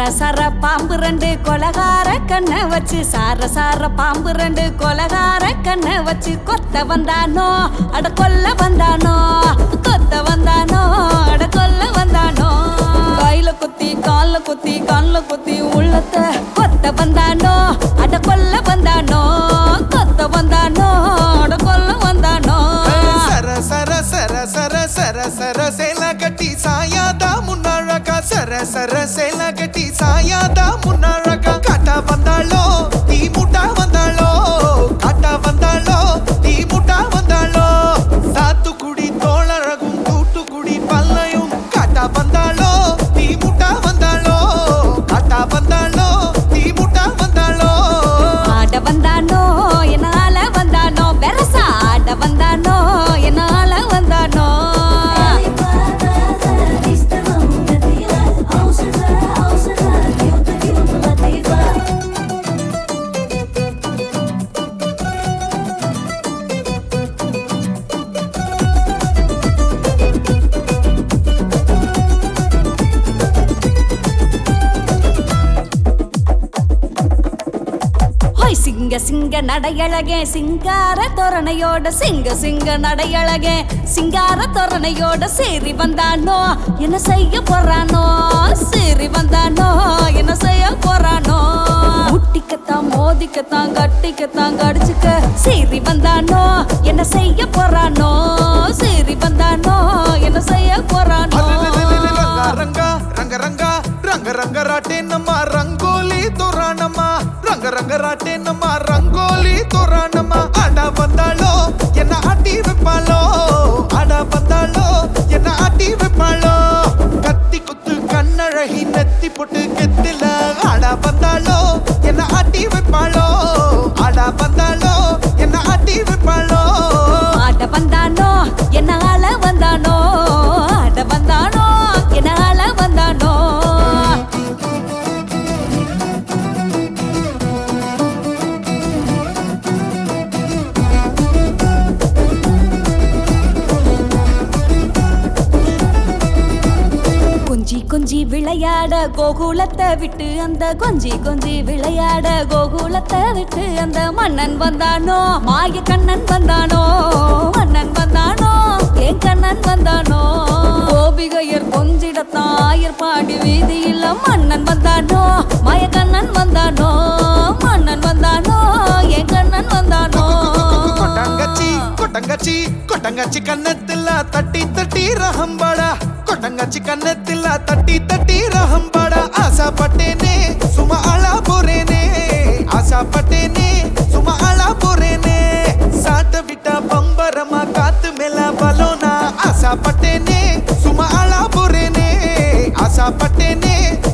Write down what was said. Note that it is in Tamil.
சர பாம்பு ரெண்டு கொலகார கண்ணை வச்சு சார சார பாம்பு ரெண்டு கொலகார கண்ணை வச்சு கொத்த வந்தானோ அட கொல்ல வந்தானோ கொத்த வந்தானோ அட கொல்ல வந்தானோ கையில குத்தி கால்ல குத்தி கண்ல குத்தி உள்ளத்த கொத்த வந்தானோ அட கொல்ல வந்தானோ கொத்த வந்தானோ அட கொல்ல வந்தானோ சர சர சர சர சர சர சேல கட்டி சாயாதா முன்னாழகா சர சர சேல கட்டி சாயாதா முன்னாழகா காட்டா வந்தாளோ தீ முட்டா வந்தாளோ காட்டா வந்தாளோ தீ முட்டா வந்தாளோ சாத்துக்குடி தோழழகும் தூட்டுக்குடி பல்லையும் காட்டா வந்தாளோ தீ முட்டா வந்தாளோ காட்டா வந்தாளோ தீ முட்டா வந்தாளோ ஆட வந்தானோ என்னால வந்தானோ பெரசா ஆட வந்தானோ என்னால வந்தானோ ஹோய் சிங்க சிங்க நடையழகே சிங்கார தோரணையோட சிங்க சிங்க நடையழகே சிங்கார தோரணையோட சேரி வந்தானோ என்ன செய்ய போறானோ சேரி வந்தானோ என்ன செய்ய போறானோ முட்டிக்கத்தான் மோதிக்கத்தான் கட்டிக்கத்தான் கடிச்சுக்க சேரி வந்தானோ என்ன செய்ய போறானோ சேரி வந்தானோ என்ன செய்ய போறானோ ರಂಗ ರಂಗ ರಂಗ ರಂಗ ರಂಗ ರಾಟೆ ನಮ್ಮ ರಂಗೋಲಿ ತೋರಣಮ್ಮ ರಂಗ ರಂಗ ರಾಟೆ ನಮ್ಮ ರಂಗೋಲಿ ತೋರಣಮ್ಮ ಆಡ ಬಂದಾಳೋ ಎನ್ನ ಆಟಿ வைப்பாளோ ஆட ಬಂದಾಳோ என்ன ஆட்டி வைப்பாளோ கத்தி குத்து கண்ணழகி நெத்தி போட்டு கெத்தில ஆட ಬಂದಾಳோ என்ன ஆட்டி வைப்பாளோ ஆட ಬಂದಾಳோ என்ன ஆட்டி வைப்பாளோ ஆட வந்தானோ என்ன ஆள வந்தானோ ஆட வந்தானோ என்ன ஆள வந்தானோ கொஞ்சி கொஞ்சி விளையாட கோகுலத்தை விட்டு அந்த கொஞ்சி கொஞ்சி விளையாட கோகுலத்தை விட்டு அந்த மன்னன் வந்தானோ மாய கண்ணன் வந்தானோ மன்னன் வந்தானோ என் கண்ணன் வந்தானோ கோபிகையர் கொஞ்சிடத்தான் ஆயர் பாடி வீதியில் மன்னன் வந்தானோ மாய கண்ணன் வந்தானோ மன்னன் வந்தானோ என் கண்ணன் வந்தானோ கொட்டங்கச்சி கொட்டங்கச்சி கொட்டங்கச்சி கண்ணத்துல தட்டி தட்டி ரஹம்பாடா கொட்டங்கச்சி கண்ணத்துல தட்டி தட்டி ரஹம்பாடா ஆசைப்பட்டேனே சும்மா அழா போறேனே ஆசைப்பட்டேனே சும்மா அழா போறேனே சாட்ட விட்டா பம்பரமா காத்து மேல பலோனா ஆசைப்பட்டேனே சும்மா அழா போறேனே ஆசைப்பட்டேனே